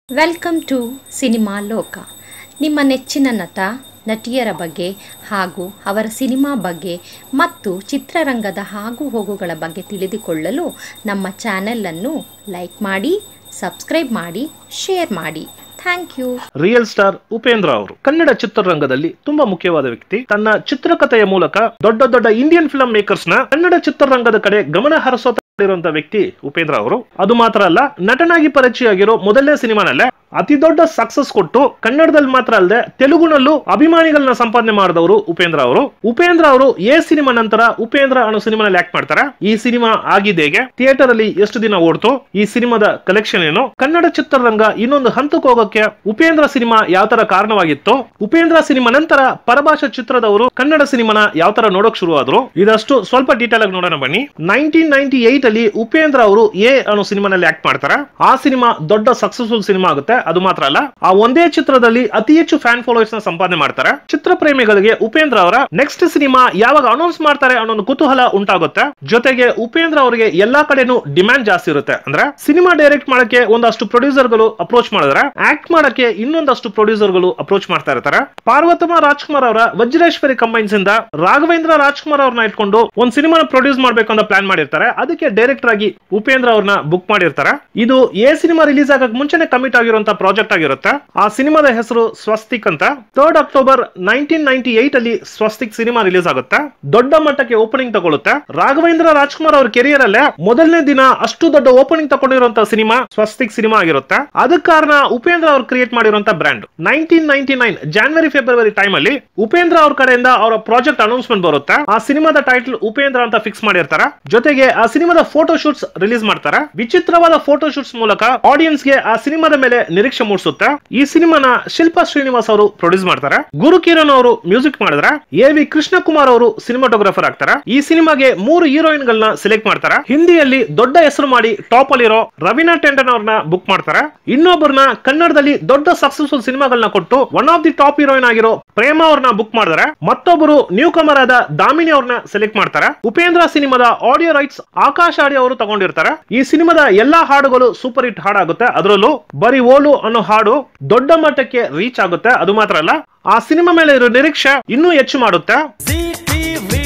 welcome to cinema ಲೋಕ ನಿಮ್ಮ ನೆಚ್ಚಿನ ನಟ ನಟಿಯರ ಬಗ್ಗೆ ಹಾಗೂ ಅವರ ಸಿನಿಮಾ ಬಗ್ಗೆ ಮತ್ತು ಚಿತ್ರರಂಗದ ಆಗು ಹೋಗುಗಳ ಬಗ್ಗೆ ತಿಳಿದುಕೊಳ್ಳಲು ನಮ್ಮ ಚಾನೆಲನ್ನು ಲೈಕ್ ಮಾಡಿ ಸಬ್ಸ್ಕ್ರೈಬ್ ಮಾಡಿ ಶೇರ್ ಮಾಡಿ thank you real star Upendra ಅವರು ಕನ್ನಡ ಚಿತ್ರರಂಗದಲ್ಲಿ ತುಂಬಾ ಮುಖ್ಯವಾದ ವ್ಯಕ್ತಿ ತನ್ನ ಚಿತ್ರಕಥೆಯ ಮೂಲಕ ದೊಡ್ಡ ದೊಡ್ಡ ಇಂಡಿಯನ್ ಫಿಲ್ಮ್ ಮೇಕರ್ಸ್ ನ ಕನ್ನಡ ಚಿತ್ರರಂಗದ ಕಡೆ ಗಮನ ಹರಿಸೋ ಇರುವಂತ ವ್ಯಕ್ತಿ ಉಪೇಂದ್ರ ಅವರು ಅದು ಮಾತ್ರ ಅಲ್ಲ ನಟನಾಗಿ ಪರಿಚಯ ಆಗಿರೋ ಮೊದಲನೇ ಸಿನಿಮಾನಲ್ಲೇ ಅತಿ ದೊಡ್ಡ ಸಕ್ಸಸ್ ಕೊಟ್ಟು ಕನ್ನಡದಲ್ಲಿ ಮಾತ್ರ ಅಲ್ಲದೆ ತೆಲುಗುನಲ್ಲೂ ಅಭಿಮಾನಿಗಳನ್ನ ಸಂಪಾದನೆ ಮಾಡಿದವರು ಉಪೇಂದ್ರ ಅವರು ಉಪೇಂದ್ರ ಅವರು ಎ ಸಿನಿಮಾ ನಂತರ ಉಪೇಂದ್ರ ಅನ್ನೋ ಸಿನಿಮಾನಲ್ಲಿ ಆಕ್ಟ್ ಮಾಡ್ತಾರೆ ಈ ಸಿನಿಮಾ ಆಗಿದ್ದೇಗೆ ಥಿಯೇಟರ್ ಅಲ್ಲಿ ಎಷ್ಟು ದಿನ ಓಡ್ತು ಈ ಸಿನಿಮಾದ ಕಲೆಕ್ಷನ್ ಏನು ಕನ್ನಡ ಚಿತ್ರರಂಗ ಇನ್ನೊಂದು ಹಂತಕ್ಕೆ ಹೋಗೋಕೆ ಉಪೇಂದ್ರ ಸಿನಿಮಾ ಯಾವ ತರ ಕಾರಣವಾಗಿತ್ತು ಉಪೇಂದ್ರ ಸಿನಿಮಾ ನಂತರ ಪರಭಾಷಾ ಚಿತ್ರದವರು ಕನ್ನಡ ಸಿನಿಮಾನ ಯಾವ ತರ ನೋಡಕ್ ಶುರುವಾದ್ರು ಇದಷ್ಟು ಸ್ವಲ್ಪ ಡೀಟೇಲ್ ಆಗಿ ನೋಡೋಣ ಬನ್ನಿ ನೈನ್ಟೀನ್ ನೈನ್ಟಿ ಏಟ್ ಅಲ್ಲಿ ಉಪೇಂದ್ರ ಅವರು ಎ ಅನ್ನೋ ಸಿನಿಮಾನಲ್ಲಿ ಆಕ್ಟ್ ಮಾಡ್ತಾರೆ ಆ ಸಿನಿಮಾ ದೊಡ್ಡ ಸಕ್ಸಸ್ಫುಲ್ ಸಿನಿಮಾ ಆಗುತ್ತೆ ಅದು ಮಾತ್ರ ಅಲ್ಲ ಆ ಒಂದೇ ಚಿತ್ರದಲ್ಲಿ ಅತಿ ಹೆಚ್ಚು ಫ್ಯಾನ್ ಫಾಲೋವರ್ಸ್ ನ ಸಂಪಾದನೆ ಮಾಡ್ತಾರೆ ಚಿತ್ರ ಪ್ರೇಮಿಗಳಿಗೆ ಉಪೇಂದ್ರ ಅವರ ನೆಕ್ಸ್ಟ್ ಸಿನಿಮಾ ಯಾವಾಗ ಅನೌನ್ಸ್ ಮಾಡ್ತಾರೆ ಅನ್ನೋ ಒಂದು ಕುತೂಹಲ ಉಂಟಾಗುತ್ತೆ ಜೊತೆಗೆ ಉಪೇಂದ್ರ ಅವರಿಗೆ ಎಲ್ಲಾ ಕಡೆನೂ ಡಿಮ್ಯಾಂಡ್ ಜಾಸ್ತಿ ಇರುತ್ತೆ ಅಂದ್ರೆ ಸಿನಿಮಾ ಡೈರೆಕ್ಟ್ ಮಾಡಕ್ಕೆ ಒಂದಷ್ಟು ಪ್ರೊಡ್ಯೂಸರ್ ಗಳು ಅಪ್ರೋಚ್ ಮಾಡಿದ್ರೆ ಆಕ್ಟ್ ಮಾಡಕ್ಕೆ ಇನ್ನೊಂದಷ್ಟು ಪ್ರೊಡ್ಯೂಸರ್ ಗಳು ಅಪ್ರೋಚ್ ಮಾಡ್ತಾ ಇರ್ತಾರೆ ಪಾರ್ವತಮ್ಮ ರಾಜ್ಕುಮಾರ್ ಅವರ ವಜ್ರೇಶ್ವರಿ ಕಂಬೈನ್ಸ್ ಇಂದ ರಾಘವೇಂದ್ರ ರಾಜ್ಕುಮಾರ್ ಅವ್ರನ್ನ ಇಟ್ಕೊಂಡು ಒಂದ್ ಸಿನಿಮಾನ ಪ್ರೊಡ್ಯೂಸ್ ಮಾಡ್ಬೇಕು ಅಂತ ಪ್ಲಾನ್ ಮಾಡಿರ್ತಾರೆ ಅದಕ್ಕೆ ಡೈರೆಕ್ಟರ್ ಆಗಿ ಉಪೇಂದ್ರ ಅವ್ರನ್ನ ಬುಕ್ ಮಾಡಿರ್ತಾರೆ ಇದು ಎ ಸಿನಿಮಾ ರಿಲೀಸ್ ಆಗಕ್ ಮುಂಚೆನೆ ಕಮಿಟ್ ಆಗಿರುವಂತ ಪ್ರಾಜೆಕ್ಟ್ ಆಗಿರುತ್ತೆ ಆ ಸಿನಿಮಾದ ಹೆಸರು ಸ್ವಸ್ತಿಕ್ ಅಂತ third October nineteen ninety eight ಅಲ್ಲಿ ಸ್ವಸ್ತಿಕ್ ಸಿನಿಮಾ ರಿಲೀಸ್ ಆಗುತ್ತೆ ದೊಡ್ಡ ಮಟ್ಟಕ್ಕೆ ಓಪನಿಂಗ್ ತಗೊಳುತ್ತೆ ರಾಘವೇಂದ್ರ ರಾಜ್ಕುಮಾರ್ ಅವ್ರ ಕೆರಿಯರ್ ಅಲ್ಲೇ ಮೊದಲನೇ ದಿನ ಅಷ್ಟು ದೊಡ್ಡ ಓಪನಿಂಗ್ ತಗೊಂಡಿರುವಂತ ಸಿನಿಮಾ ಸ್ವಸ್ತಿಕ್ ಸಿನಿಮಾ ಆಗಿರುತ್ತೆ ಅದಕ್ಕೆ ಕಾರಣ ಉಪೇಂದ್ರ ಅವ್ರು ಕ್ರಿಯೇಟ್ ಮಾಡಿರುವಂತ brand nineteen ninety nine January February time ಅಲ್ಲಿ ಉಪೇಂದ್ರ ಅವ್ರ ಕಡೆಯಿಂದ ಅವರ ಪ್ರಾಜೆಕ್ಟ್ ಅನೌನ್ಸ್ಮೆಂಟ್ ಬರುತ್ತೆ ಆ ಸಿನಿಮಾದ ಟೈಟಲ್ ಉಪೇಂದ್ರ ಅಂತ ಫಿಕ್ಸ್ ಮಾಡಿರ್ತಾರೆ ಜೊತೆಗೆ ಆ ಸಿನಿಮಾದ ಫೋಟೋ ಶೂಟ್ಸ್ ರಿಲೀಸ್ ಮಾಡ್ತಾರೆ ವಿಚಿತ್ರವಾದ ಫೋಟೋ ಶೂಟ್ಸ್ ಮೂಲಕ ಆಡಿಯನ್ಸ್ ಗೆ ಆ ಸಿನಿಮಾದ ಮೇಲೆ ನಿರೀಕ್ಷೆ ಮೂಡಿಸುತ್ತೆ ಈ ಸಿನಿಮಾನ ಶಿಲ್ಪಾ ಶ್ರೀನಿವಾಸ್ ಅವರು ಪ್ರೊಡ್ಯೂಸ್ ಮಾಡ್ತಾರೆ ಗುರು ಕಿರಣ್ ಅವರು ಮ್ಯೂಸಿಕ್ ಮಾಡಿದ್ರೆ ಎ ವಿ ಕೃಷ್ಣ ಕುಮಾರ್ ಅವರು ಸಿನಿಮಾಟೋಗ್ರಾಫರ್ ಆಗ್ತಾರೆ ಈ ಸಿನಿಮಾಗೆ ಮೂರು ಹೀರೋಯಿನ್ ಗಳನ್ನ ಸೆಲೆಕ್ಟ್ ಮಾಡ್ತಾರೆ ಹಿಂದಿಯಲ್ಲಿ ದೊಡ್ಡ ಹೆಸರು ಮಾಡಿ ಟಾಪ್ ಅಲ್ಲಿರೋ ರವೀನಾ ಟೆಂಡನ್ ಅವ್ರನ್ನ ಬುಕ್ ಮಾಡ್ತಾರೆ ಇನ್ನೊಬ್ಬರನ್ನ ಕನ್ನಡದಲ್ಲಿ ದೊಡ್ಡ ಸಕ್ಸಸ್ಫುಲ್ ಸಿನಿಮಾಗಳನ್ನ ಕೊಟ್ಟು one of the top heroine ಆಗಿರೋ ಪ್ರೇಮ ಅವ್ರನ್ನ ಬುಕ್ ಮಾಡಿದ್ರೆ ಮತ್ತೊಬ್ಬರು ನ್ಯೂ ಕಮರ್ ಆದ ದಾಮಿನಿ ಅವ್ರನ್ನ ಸೆಲೆಕ್ಟ್ ಮಾಡ್ತಾರೆ ಉಪೇಂದ್ರ ಸಿನಿಮಾದ ಆಡಿಯೋ ರೈಟ್ಸ್ ಆಕಾಶ್ ಆಡಿಯೋ ಅವರು ತಗೊಂಡಿರ್ತಾರೆ ಈ ಸಿನಿಮಾದ ಎಲ್ಲಾ ಹಾಡುಗಳು ಸೂಪರ್ ಹಿಟ್ ಹಾಡಾಗುತ್ತೆ ಅದರಲ್ಲೂ ಬರೀ ಓಲು ಅನ್ನೋ ಹಾಡು ದೊಡ್ಡ ಮಟ್ಟಕ್ಕೆ ರೀಚ್ ಆಗುತ್ತೆ ಅದು ಮಾತ್ರ ಅಲ್ಲ ಆ ಸಿನಿಮಾ ಮೇಲೆ ಇರೋ ನಿರೀಕ್ಷೆ ಇನ್ನೂ ಹೆಚ್ಚು ಮಾಡುತ್ತೆ ಜಿ ಟಿವಿ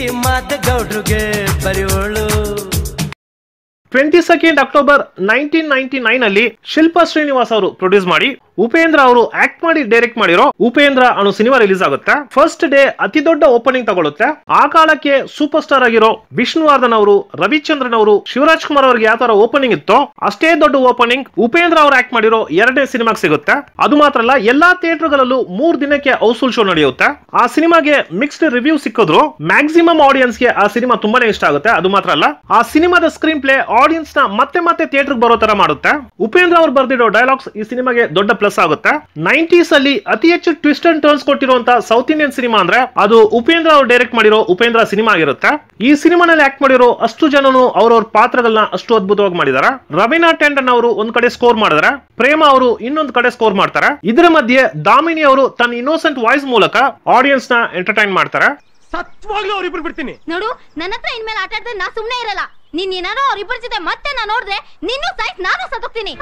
ಮಾದಗೌಡ್ರಿಗೆ ಬರೆಯೋಳು twenty second October nineteen ninety nine ಅಲ್ಲಿ ಶಿಲ್ಪಾ ಶ್ರೀನಿವಾಸ್ ಅವರು ಪ್ರೊಡ್ಯೂಸ್ ಮಾಡಿ ಉಪೇಂದ್ರ ಅವರು ಆಕ್ಟ್ ಮಾಡಿ ಡೈರೆಕ್ಟ್ ಮಾಡಿರೋ ಉಪೇಂದ್ರ ಅನ್ನೋ ಸಿನಿಮಾ ರಿಲೀಸ್ ಆಗುತ್ತೆ ಫಸ್ಟ್ ಡೇ ಅತಿ ದೊಡ್ಡ ಓಪನಿಂಗ್ ತಗೊಳುತ್ತೆ ಆ ಕಾಲಕ್ಕೆ ಸೂಪರ್ ಸ್ಟಾರ್ ಆಗಿರೋ ವಿಷ್ಣುವರ್ಧನ್ ಅವರು ರವಿಚಂದ್ರನ್ ಅವರು ಶಿವರಾಜ್ ಕುಮಾರ್ ಅವರಿಗೆ ಯಾವ ತರ ಓಪನಿಂಗ್ ಇತ್ತೋ ಅಷ್ಟೇ ದೊಡ್ಡ ಓಪನಿಂಗ್ ಉಪೇಂದ್ರ ಅವರು ಆಕ್ಟ್ ಮಾಡಿರೋ ಎರಡನೇ ಸಿನಿಮಾಗೆ ಸಿಗುತ್ತೆ ಅದು ಮಾತ್ರ ಅಲ್ಲ ಎಲ್ಲಾ ಥಿಯೇಟರ್ಗಳಲ್ಲೂ ಮೂರ್ ದಿನಕ್ಕೆ ಹೌಸ್ಫುಲ್ ಶೋ ನಡೆಯುತ್ತೆ ಆ ಸಿನಿಮಾಗೆ ಮಿಕ್ಸ್ಡ್ ರಿವ್ಯೂ ಸಿಕ್ಕಿದ್ರು ಮ್ಯಾಕ್ಸಿಮಮ್ ಆಡಿಯನ್ಸ್ ಗೆ ಆ ಸಿನಿಮಾ ತುಂಬಾನೇ ಇಷ್ಟ ಆಗುತ್ತೆ ಅದು ಮಾತ್ರ ಅಲ್ಲ ಆ ಸಿನಿಮಾದ ಸ್ಕ್ರೀನ್ ಪ್ಲೇ ಆಡಿಯನ್ಸ್ ನ ಮತ್ತೆ ಮತ್ತೆ ಥಿಯೇಟರ್ ಬರೋ ತರ ಮಾಡುತ್ತೆ ಉಪೇಂದ್ರ ಅವರು ಬರ್ದಿರೋ ಡೈಲಾಗ್ಸ್ ಈ ಸಿನಿಮಾಗೆ ದೊಡ್ಡ ಪ್ಲಸ್ ಆಗುತ್ತೆ ನೈಂಟೀಸ್ ಅಲ್ಲಿ ಅತಿ ಹೆಚ್ಚು ಟ್ವಿಸ್ಟ್ ಅಂಡ್ ಟರ್ನ್ಸ್ ಕೊಟ್ಟಿರುವಂತ ಸೌತ್ ಇಂಡಿಯನ್ ಸಿನಿಮಾ ಅಂದ್ರೆ ಅದು ಉಪೇಂದ್ರ ಅವರು ಡೈರೆಕ್ಟ್ ಮಾಡಿರೋ ಉಪೇಂದ್ರ ಸಿನಿಮಾ ಆಗಿರುತ್ತೆ ಈ ಸಿನಿಮಾನಲ್ಲಿ ಆಕ್ಟ್ ಮಾಡಿರೋ ಅಷ್ಟು ಜನನು ಅವ್ರವ್ರ ಪಾತ್ರಗಳನ್ನ ಅಷ್ಟು ಅದ್ಭುತವಾಗಿ ಮಾಡಿದಾರೆ ರವೀನಾ ಟೆಂಡನ್ ಅವರು ಒಂದ್ ಕಡೆ ಸ್ಕೋರ್ ಮಾಡಿದಾರೆ ಪ್ರೇಮ ಅವರು ಇನ್ನೊಂದ್ ಕಡೆ ಸ್ಕೋರ್ ಮಾಡ್ತಾರೆ ಇದರ ಮಧ್ಯೆ ದಾಮಿನಿ ಅವರು ತನ್ನ ಇನ್ನೋಸೆಂಟ್ ವಾಯ್ಸ್ ಮೂಲಕ ಆಡಿಯನ್ಸ್ ನ ಎಂಟರ್ಟೈನ್ ಮಾಡ್ತಾರೆ ಸತ್ವಾಗ್ಲೂ ಅವ್ರಿಬ್ರು ಬಿಡ್ತೀನಿ ನೋಡು ನನ್ನ ಹತ್ರ ಇನ್ಮೇಲೆ ಆಟ ಆಡಿದ್ರೆ ನಾ ಸುಮ್ನೆ ಇರಲ್ಲ ನೀನ್ ಏನಾರೋ ಅವ್ರಿಬ್ಬರ ಜೊತೆ ಮತ್ತೆ ನಾ ನೋಡಿದ್ರೆ ನಿನ್ನೂ ಸಾಯ್ಸ್ ನಾನು ಸತ್ತೋಗ್ತೀನಿ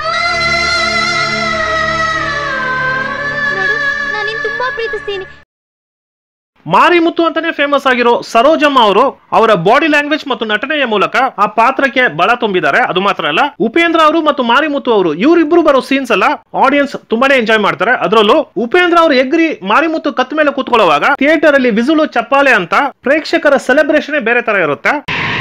ನೋಡು ನಾನು ನಿನ್ ತುಂಬಾ ಪ್ರೀತಿಸ್ತೀನಿ ಮಾರಿಮುತ್ತು ಅಂತಾನೆ ಫೇಮಸ್ ಆಗಿರೋ ಸರೋಜಮ್ಮ ಅವರು ಅವರ ಬಾಡಿ ಲ್ಯಾಂಗ್ವೇಜ್ ಮತ್ತು ನಟನೆಯ ಮೂಲಕ ಆ ಪಾತ್ರಕ್ಕೆ ಬಲ ತುಂಬಿದ್ದಾರೆ ಅದು ಮಾತ್ರ ಅಲ್ಲ ಉಪೇಂದ್ರ ಅವರು ಮತ್ತು ಮಾರಿಮುತ್ತು ಅವರು ಇವರಿಬ್ರು ಬರೋ ಸೀನ್ಸ್ ಎಲ್ಲ ಆಡಿಯನ್ಸ್ ತುಂಬಾನೇ ಎಂಜಾಯ್ ಮಾಡ್ತಾರೆ ಅದರಲ್ಲೂ ಉಪೇಂದ್ರ ಅವರು ಎಗ್ರಿ ಮಾರಿಮುತ್ತು ಕತ್ ಮೇಲೆ ಕೂತ್ಕೊಳ್ಳುವಾಗ ಥಿಯೇಟರ್ ಅಲ್ಲಿ ವಿಸುಲು ಚಪ್ಪಾಳೆ ಅಂತ ಪ್ರೇಕ್ಷಕರ ಸೆಲೆಬ್ರೇಷನ್ ಬೇರೆ ತರ ಇರುತ್ತೆ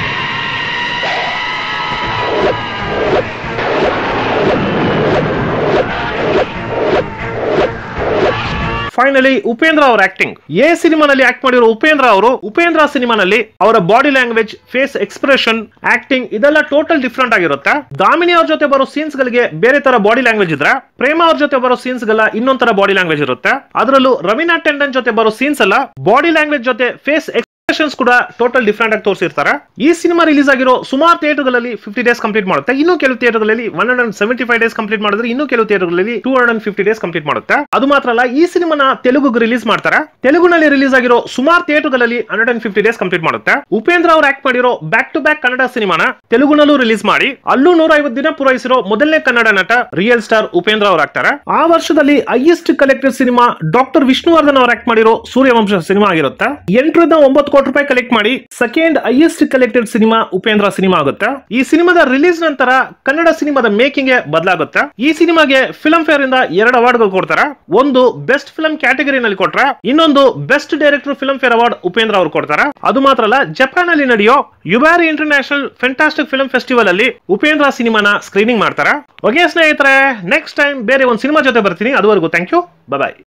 ಫೈನಲಿ ಉಪೇಂದ್ರ ಅವರ ಆಕ್ಟಿಂಗ್ ಎ ಸಿನಿಮಾನಲ್ಲಿ ಆಕ್ಟ್ ಮಾಡಿರೋ ಉಪೇಂದ್ರ ಅವರು ಉಪೇಂದ್ರ ಸಿನಿಮಾನಲ್ಲಿ ಅವರ body language face expression acting ಇದೆಲ್ಲ ಟೋಟಲ್ ಡಿಫ್ರೆಂಟ್ ಆಗಿರುತ್ತೆ ದಾಮಿನಿ ಅವ್ರ ಜೊತೆ ಬರೋ ಸೀನ್ಸ್ ಗಳಿಗೆ ಬೇರೆ ತರ ಬಾಡಿ ಲ್ಯಾಂಗ್ವೇಜ್ ಇದ್ರೆ ಪ್ರೇಮ ಅವ್ರ ಜೊತೆ ಬರೋ ಸೀನ್ಸ್ ಗೆಲ್ಲ ಇನ್ನೊಂದ್ ತರ ಬಾಡಿ ಲ್ಯಾಂಗ್ವೇಜ್ ಇರುತ್ತೆ ಅದರಲ್ಲೂ ರವೀನಾ ಟೆಂಡನ್ ಜೊತೆ ಬರೋ ಸೀನ್ಸ್ ಎಲ್ಲ ಬಾಡಿ ಲ್ಯಾಂಗ್ವೇಜ್ ಜೊತೆ ಫೇಸ್ ಲೊಕೇಶನ್ಸ್ ಕೂಡ ಟೋಟಲ್ ಡಿಫ್ರೆಂಟ್ ಆಗಿ ತೋರಿಸಿರ್ತಾರೆ ಈ ಸಿನಿಮಾ ರಿಲೀಸ್ ಆಗಿರೋ ಸುಮಾರು ಥಿಯೇಟರ್ಗಳಲ್ಲಿ ಫಿಫ್ಟಿ ಡೇಸ್ ಕಂಪ್ಲೀಟ್ ಮಾಡುತ್ತೆ ಇನ್ನು ಕೆಲವು ಥಿಯೇಟರ್ಗಳಲ್ಲಿ one hundred seventy five days complete ಮಾಡಿದ್ರೆ ಇನ್ನು ಕೆಲವು ಥಿಯೇಟರ್ಗಳಲ್ಲಿ two hundred fifty days complete ಮಾಡುತ್ತೆ ಅದು ಮಾತ್ರ ಅಲ್ಲ ಈ ಸಿನಿಮಾನ ತೆಲುಗುಗೆ ರಿಲೀಸ್ ಮಾಡ್ತಾರೆ ತೆಲುಗುನಲ್ಲಿ ರಿಲೀಸ್ ಆಗಿರೋ ಸುಮಾರು ಥಿಯೇಟರ್ಗಳಲ್ಲಿ hundred and fifty days complete Upendra ಉಪೇಂದ್ರ ಅವರು ಆಕ್ಟ್ ಮಾಡಿರೋ ಬ್ಯಾಕ್ ಟು ಬ್ಯಾಕ್ ಕನ್ನಡ ಸಿನಿಮಾನ ತೆಲುಗುನಲ್ಲೂ ರಿಲೀಸ್ ಮಾಡಿ ಅಲ್ಲೂ ನೂರ ಐವತ್ತು ದಿನ ಪೂರೈಸಿರೋ ಮೊದಲನೇ ಕನ್ನಡ ನಟ ರಿಯಲ್ ಸ್ಟಾರ್ ಉಪೇಂದ್ರ ಅವರು ಆಗ್ತಾರೆ ಆ ವರ್ಷದಲ್ಲಿ ಹೈಯೆಸ್ಟ್ ಕಲೆಕ್ಟೆಡ್ ಸಿನಿಮಾ ಡಾಕ್ಟರ್ ವಿಷ್ಣುವರ್ಧನ್ ಅವರು ಆಕ್ಟ್ ಮಾಡಿರೋ ಸೂರ್ಯವಂಶ ಸಿನಿಮಾ ಆಗಿರುತ್ತೆ ಎಂಟರಿಂದ ಒಂಬತ್ತು ಕೋಟಿ ರೂಪಾಯಿ ಕಲೆಕ್ಟ್ ಮಾಡಿ ಸೆಕೆಂಡ್ ಹೈಯೆಸ್ಟ್ ಕಲೆಕ್ಟೆಡ್ ಸಿನಿಮಾ ಉಪೇಂದ್ರ ಸಿನಿಮಾ ಆಗುತ್ತೆ ಈ ಸಿನಿಮಾದ ರಿಲೀಸ್ ನಂತರ ಕನ್ನಡ ಸಿನಿಮಾದ ಮೇಕಿಂಗ್ ಬದಲಾಗುತ್ತೆ ಈ ಸಿನಿಮಾಗೆ ಫಿಲ್ಮ್ ಫೇರ್ ಇಂದ ಎರಡು ಅವಾರ್ಡ್ ಗಳು ಕೊಡ್ತಾರೆ ಒಂದು ಬೆಸ್ಟ್ ಫಿಲ್ಮ್ ಕ್ಯಾಟಗರಿನಲ್ಲಿ ಕೊಟ್ರೆ ಇನ್ನೊಂದು best director Filmfare award Upendra ಅವರು ಕೊಡ್ತಾರೆ ಅದು ಮಾತ್ರ ಅಲ್ಲ ಜಪಾನ್ ಅಲ್ಲಿ ನಡೆಯೋ Yubari international fantastic film festival ಅಲ್ಲಿ ಉಪೇಂದ್ರ ಸಿನಿಮಾನ ಸ್ಕ್ರೀನಿಂಗ್ ಮಾಡ್ತಾರೆ ಓಕೆ ಸ್ನೇಹಿತರೆ ನೆಕ್ಸ್ಟ್ ಟೈಮ್ ಬೇರೆ ಒಂದು ಸಿನಿಮಾ ಜೊತೆ ಬರ್ತೀನಿ ಅದುವರೆಗೂ ಥ್ಯಾಂಕ್ ಯು ಬಾಯ್